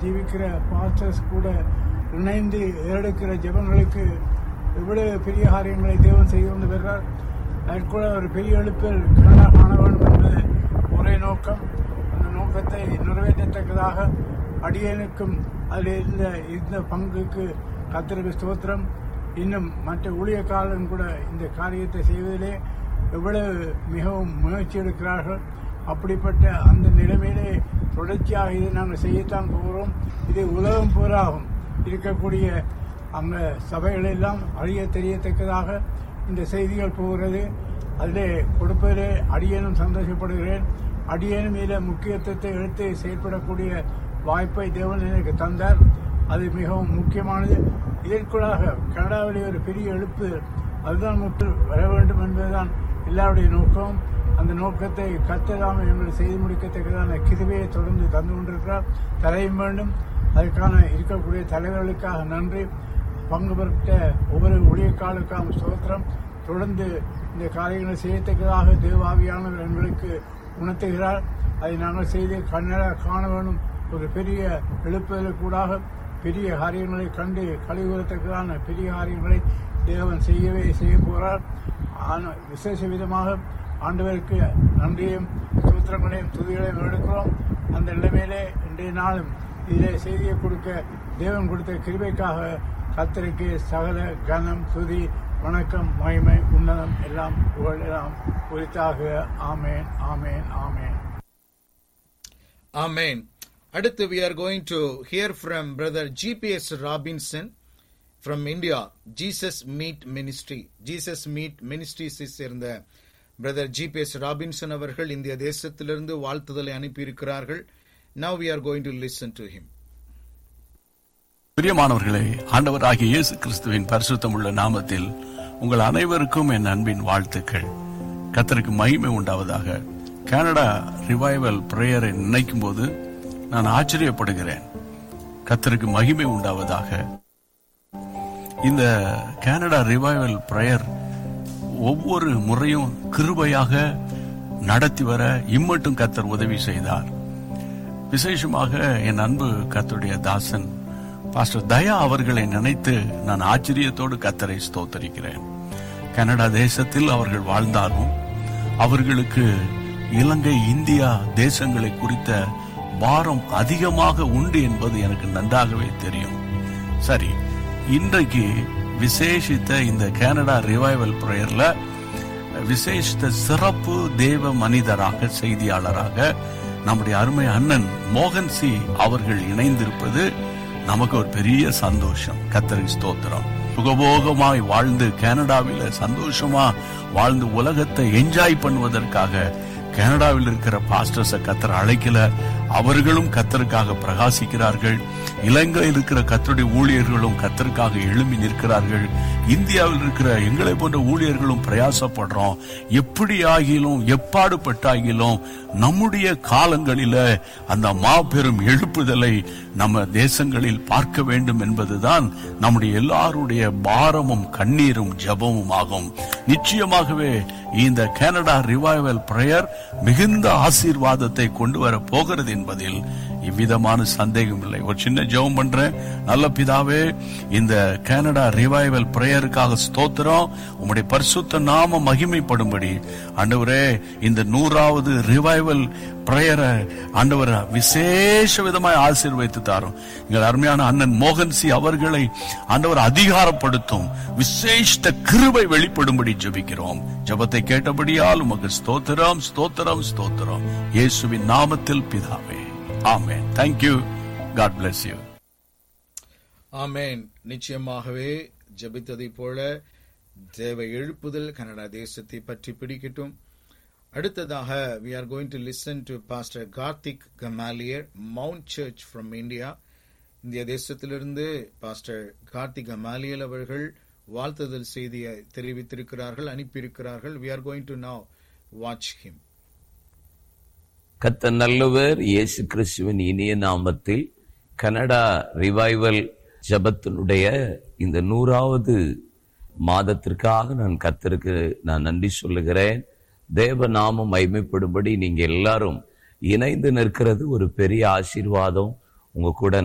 ஜீவிக்கிற பாஸ்டர்ஸ் கூட இணைந்து ஏறெடுக்கிற ஜெபங்களுக்கு எவ்வளவு பெரிய காரியங்களை தேவன் செய்து கொண்டு வருகிறார் அதற்குள்ள ஒரு பெரிய எழுப்பில் கனடா காண வேண்டும் என்பது ஒரே நோக்கம் அந்த நோக்கத்தை நிறைவேற்றத்தக்கதாக அடியனுக்கும் அதில் இருந்த இந்த பங்குக்கு கத்திரிக்கு ஸ்தோத்திரம் இன்னும் மற்ற ஊழியக்காரர்களும் கூட இந்த காரியத்தை செய்வதிலே எவ்வளவு மிகவும் முயற்சி எடுக்கிறார்கள் அப்படிப்பட்ட அந்த நிலைமையிலே தொடர்ச்சியாக இதை நாங்கள் செய்யத்தான் போகிறோம் இது உலகம் பூராகும் இருக்கக்கூடிய அந்த சபைகளெல்லாம் அறிய தெரியத்தக்கதாக இந்த செய்திகள் போகிறது அதிலே கொடுப்பதிலே அடியேனும் சந்தோஷப்படுகிறேன் அடியேனும் இதில் முக்கியத்துவத்தை எடுத்து செயல்படக்கூடிய வாய்ப்பை தேவன் எனக்கு தந்தார் அது மிகவும் முக்கியமானது இதற்குள்ளாக கனடாவிலே ஒரு பெரிய எழுப்பு அதுதான் முற்று வர வேண்டும் என்பதுதான் எல்லாருடைய நோக்கம் அந்த நோக்கத்தை கத்ததாம எங்கள் செய்து முடிக்கத்தக்கதான கிருபையை தொடர்ந்து தந்து கொண்டிருக்கிறார் தரையும் வேண்டும் அதுக்கான இருக்கக்கூடிய தலைவர்களுக்காக நன்றி பங்கு பெற்ற ஒவ்வொரு ஊழியக்காலுக்கான ஸ்தோத்திரம் தொடர்ந்து இந்த காரியங்களை செய்யத்தக்கதாக தேவாவியானவர் எங்களுக்கு உணர்த்துகிறார் அதை நாங்கள் செய்து கண்ணட காண வேண்டும் ஒரு பெரிய எழுப்புதலுக்கூடாக பெரிய காரியங்களை கண்டு கழிவுறத்தக்கதான பெரிய காரியங்களை தேவன் செய்யவே செய்ய போகிறார் ஆன- விசேஷ விதமாக ஆண்டவருக்கு நன்றியும் சூத்திரங்களையும் துதிகளையும் எடுக்கிறோம் அந்த நிலைமையிலே இன்றைய நாளும் இதிலே செய்தியை கொடுக்க தேவன் கொடுத்த கிருபைக்காக கத்தருக்கு சகல கனம் துதி வணக்கம் மகிமை உன்னதம் எல்லாம் புகழ் எல்லாம் குறித்தாக ஆமேன் ஆமேன் ஆமேன் Amen. அடுத்து we are going to hear from brother GPS Robinson from India, Jesus Meet Ministry. Jesus Meet Ministries சேர்ந்த பிரதர் ஜிபிஎஸ் ராபின்சன் அவர்கள் இந்திய தேசத்திலிருந்து வாழ்த்துதலை அனுப்பியிருக்கிறார்கள் Now we are going to listen to him. பிரியமானவர்களே ஆண்டவராகிய இயேசு கிறிஸ்துவின் பரிசுத்தமுள்ள நாமத்தில் உங்கள் அனைவருக்கும் என் அன்பின் வாழ்த்துக்கள் கத்தருக்கு மகிமை உண்டாவதாக கனடா ரிவைவல் பிரேயரை நினைக்கும் போது நான் ஆச்சரியப்படுகிறேன் கத்தருக்கு மகிமை உண்டாவதாக இந்த கனடா ரிவைவல் பிரேயர் ஒவ்வொரு முறையும் கிருபையாக நடத்தி வர இம்மட்டும் கத்தர் உதவி செய்தார் விசேஷமாக என் அன்பு கர்த்தருடைய தாசன் பாஸ்டர் தயா அவர்களை நினைத்து நான் ஆச்சரியத்தோடு கத்தரை ஸ்தோத்தரிக்கிறேன் கனடா தேசத்தில் அவர்கள் வாழ்ந்தாலும் அவர்களுக்கு இலங்கை இந்தியா தேசங்களை குறித்த பாரம் அதிகமாக உண்டு என்பது எனக்கு நன்றாகவே தெரியும் சரி இன்றைக்கு விசேஷித்த இந்த கனடா ரிவைவல் பிரேயர்ல விசேஷித்த சிறப்பு தேவ மனிதராக செய்தியாளராக நம்முடைய அருமை அண்ணன் மோகன் சி அவர்கள் இணைந்திருப்பது நமக்கு ஒரு பெரிய சந்தோஷம் கத்தரி ஸ்தோத்திரம் சுகபோகமாய் வாழ்ந்து கனடாவில சந்தோஷமா வாழ்ந்து உலகத்தை என்ஜாய் பண்ணுவதற்காக கனடாவில் இருக்கிற பாஸ்டர்ஸ கத்தர் அழைக்கல அவர்களும் கத்தருக்காக பிரகாசிக்கிறார்கள் இலங்கையில் இருக்கிற கத்தருடைய ஊழியர்களும் கத்தருக்காக எழும்பி நிற்கிறார்கள் இந்தியாவில் இருக்கிற எங்களை போன்ற ஊழியர்களும் பிரயாசப்படுறோம் எப்படி ஆகிலும் எப்பாடுபட்டாகிலும் நம்முடைய காலங்களில அந்த மாபெரும் எழுப்புதலை நம்ம தேசங்களில் பார்க்க வேண்டும் என்பதுதான் நம்முடைய எல்லாருடைய பாரமும் கண்ணீரும் ஜபமும் ஆகும் நிச்சயமாகவே இந்த கனடா ரிவைவல் பிரேயர் மிகுந்த ஆசீர்வாதத்தை கொண்டு வர போகிறது என்பதில் எவ்விதமான சந்தேகம் இல்லை ஒரு சின்ன ஜெபம் பண்றேன் நல்ல பிதாவே இந்த கனடா ரிவைவல் பிரேயருக்காக ஸ்தோத்திரம் உம்முடைய பரிசுத்த நாம மகிமைப்படும்படி ஆண்டவரே இந்த நூறாவது ரிவைவல் பிரேயரை ஆண்டவர் விசேஷ விதமாய் ஆசீர்வைத்து தாரும் எங்கள் அருமையான அண்ணன் மோகன் சி அவர்களை ஆண்டவர் அதிகாரப்படுத்தும் விசேஷ கிருபை வெளிப்படும்படி ஜெபிக்கிறோம் ஜெபத்தை கேட்டபடியால் உமக்கு ஸ்தோத்திரம் ஸ்தோத்திரம் ஸ்தோத்திரம் இயேசுவின் நாமத்தில் பிதாவே amen thank you God bless you amen நிச்சயமாகவே ஜெபித்ததைப் போல தேவ எழுப்புதல் கனடா தேசத்தை பற்றி பிடிக்கட்டும் அடுத்ததாக we are going to listen to pastor Karthik Gamaliel mount church from India இந்திய தேசத்திலிருந்து பாஸ்டர் கார்த்திக் கமாலியல் அவர்கள் வாழ்த்துதல் செய்தியை தெரிவித்திருக்கிறார்கள் அனுப்பியிருக்கிறார்கள் we are going to now watch him கத்த நல்லவர் இயேசு கிறிஸ்துவின் இனிய நாமத்தில் கனடா ரிவைவல் ஜபத்தினுடைய இந்த நூறாவது மாதத்திற்காக நான் கத்தருக்கு நான் நன்றி சொல்லுகிறேன் தேவ நாமம் மைமைப்படும்படி நீங்க எல்லாரும் இணைந்து நிற்கிறது ஒரு பெரிய ஆசீர்வாதம் உங்க கூட